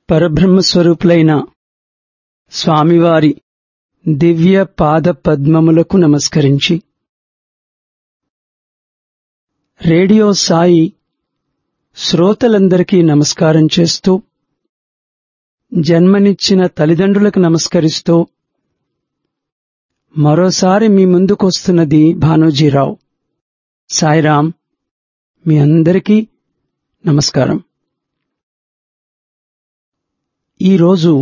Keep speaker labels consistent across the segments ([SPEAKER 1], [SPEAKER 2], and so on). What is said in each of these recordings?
[SPEAKER 1] పరబ్రహ్మస్వరూపులైన స్వామివారి దివ్య పాద పద్మములకు నమస్కరించి రేడియో సాయి శ్రోతలందరికీ నమస్కారం చేస్తూ జన్మనిచ్చిన తల్లిదండ్రులకు నమస్కరిస్తూ మరోసారి మీ ముందుకొస్తున్నది భానోజీరావు సాయిరాం మీ అందరికీ నమస్కారం ఈరోజు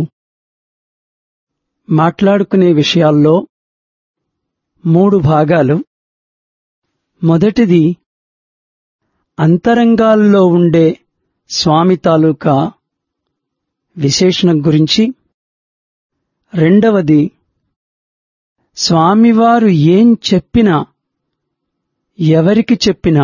[SPEAKER 1] మాట్లాడుకునే విషయాల్లో మూడు భాగాలు మొదటిది అంతరంగాల్లో ఉండే స్వామి తాలూకా విశేషణం గురించి రెండవది స్వామివారు ఏం చెప్పినా ఎవరికి చెప్పినా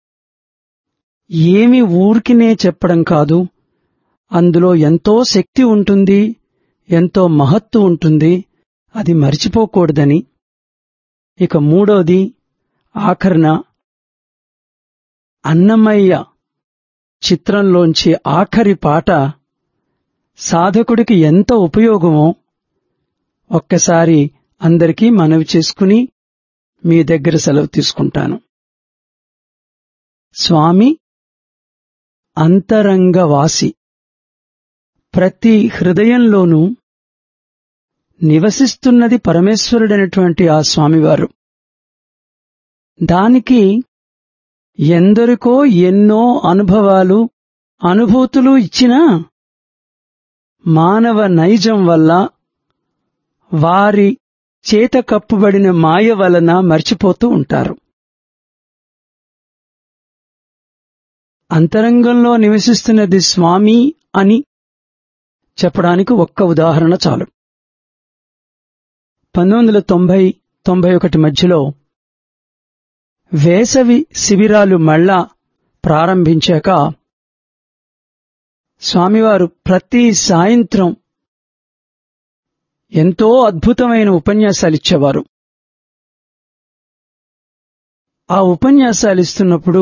[SPEAKER 1] ఏమి ఊరికినే చెప్పడం కాదు అందులో ఎంతో శక్తి ఉంటుంది ఎంతో మహత్తు ఉంటుంది అది మరిచిపోకూడదని ఇక మూడోది ఆఖరణ అన్నమయ్య చిత్రంలోంచి ఆఖరి పాట సాధకుడికి ఎంత ఉపయోగమో ఒక్కసారి అందరికీ మనవి చేసుకుని మీ దగ్గర సెలవు తీసుకుంటాను స్వామి అంతరంగవాసి ప్రతి హృదయంలోనూ నివసిస్తున్నది పరమేశ్వరుడైనటువంటి ఆ స్వామివారు దానికి ఎందరికో ఎన్నో అనుభవాలు అనుభూతులు ఇచ్చినా మానవ నైజం వల్ల వారి చేత కప్పుబడిన మాయ వలన మర్చిపోతూ ఉంటారు అంతరంగంలో నివసిస్తున్నది స్వామి అని చెప్పడానికి ఒక్క ఉదాహరణ చాలు పంతొమ్మిది వందల తొంభై తొంభై ఒకటి మధ్యలో వేసవి శిబిరాలు మళ్ళా ప్రారంభించాక స్వామివారు ప్రతి సాయంత్రం ఎంతో అద్భుతమైన ఉపన్యాసాలు ఇచ్చేవారు ఆ ఉపన్యాసాలు ఇస్తున్నప్పుడు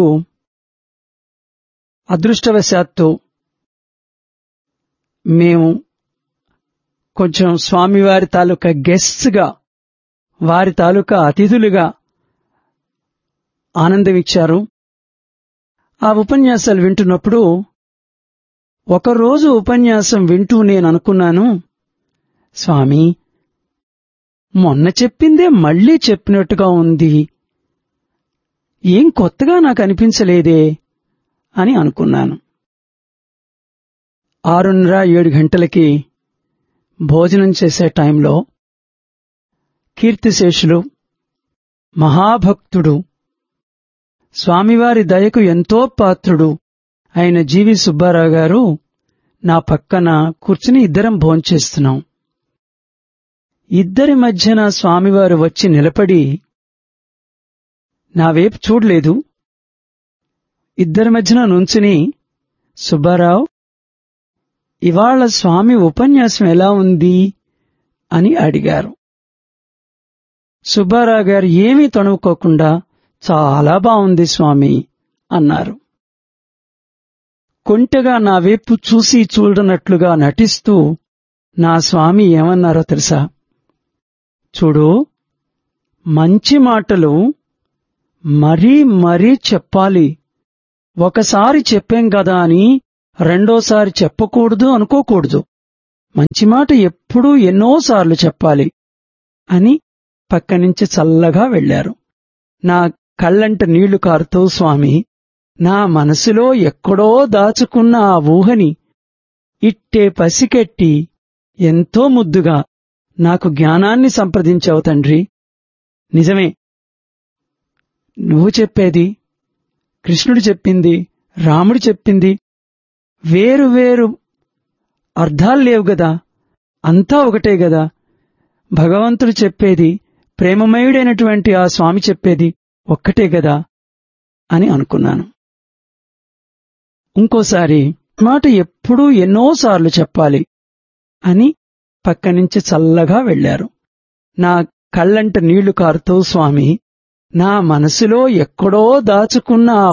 [SPEAKER 1] అదృష్టవశాత్తు మేము కొంచెం స్వామివారి తాలూకా గెస్ట్గా వారి తాలూకా అతిథులుగా ఆనందమిచ్చారు ఆ ఉపన్యాసాలు వింటున్నప్పుడు ఒకరోజు ఉపన్యాసం వింటూ నేను అనుకున్నాను స్వామి మొన్న చెప్పిందే మళ్లీ చెప్పినట్టుగా ఉంది ఏం కొత్తగా నాకు అనిపించలేదే అని అనుకున్నాను ఆరున్నర ఏడు గంటలకి భోజనం చేసే టైంలో కీర్తిశేషులు మహాభక్తుడు స్వామివారి దయకు ఎంతో పాత్రుడు అయిన జీవి సుబ్బారావు గారు నా పక్కన కూర్చుని ఇద్దరం భోంచేస్తున్నాం ఇద్దరి మధ్యన స్వామివారు వచ్చి నిలబడి నా వైపు చూడలేదు ఇద్దరి మధ్యన నుంచుని సుబ్బారావు ఇవాళ స్వామి ఉపన్యాసం ఎలా ఉంది అని అడిగారు సుబ్బారావు గారు ఏమీ తణుకోకుండా చాలా బాగుంది స్వామి అన్నారు కొంటెగా నా వైపు చూసి చూడనట్లుగా నటిస్తూ నా స్వామి ఏమన్నారో తెలుసా చూడు మంచి మాటలు మరీ మరీ చెప్పాలి ఒకసారి చెప్పాం కదా అని రెండోసారి చెప్పకూడదు అనుకోకూడదు మంచి మాట ఎప్పుడూ ఎన్నోసార్లు చెప్పాలి అని పక్క నుంచి చల్లగా వెళ్లారు నా కళ్ళంట నీళ్లు కారుతూ స్వామి నా మనసులో ఎక్కడో దాచుకున్న ఆ ఊహని ఇట్టే పసికెట్టి ఎంతో ముద్దుగా నాకు జ్ఞానాన్ని సంప్రదించావు తండ్రి నిజమే నువ్వు చెప్పేది కృష్ణుడు చెప్పింది రాముడు చెప్పింది వేరు వేరు అర్థాలు లేవు గదా అంతా ఒకటే గదా భగవంతుడు చెప్పేది ప్రేమమయుడైనటువంటి ఆ స్వామి చెప్పేది ఒక్కటే గదా అని అనుకున్నాను ఇంకోసారి మాట ఎప్పుడూ ఎన్నోసార్లు చెప్పాలి అని పక్క నుంచి చల్లగా వెళ్లారు నా కళ్ళంట నీళ్లు కారుతూ స్వామి నా మనసులో ఎక్కడో దాచుకున్న ఆ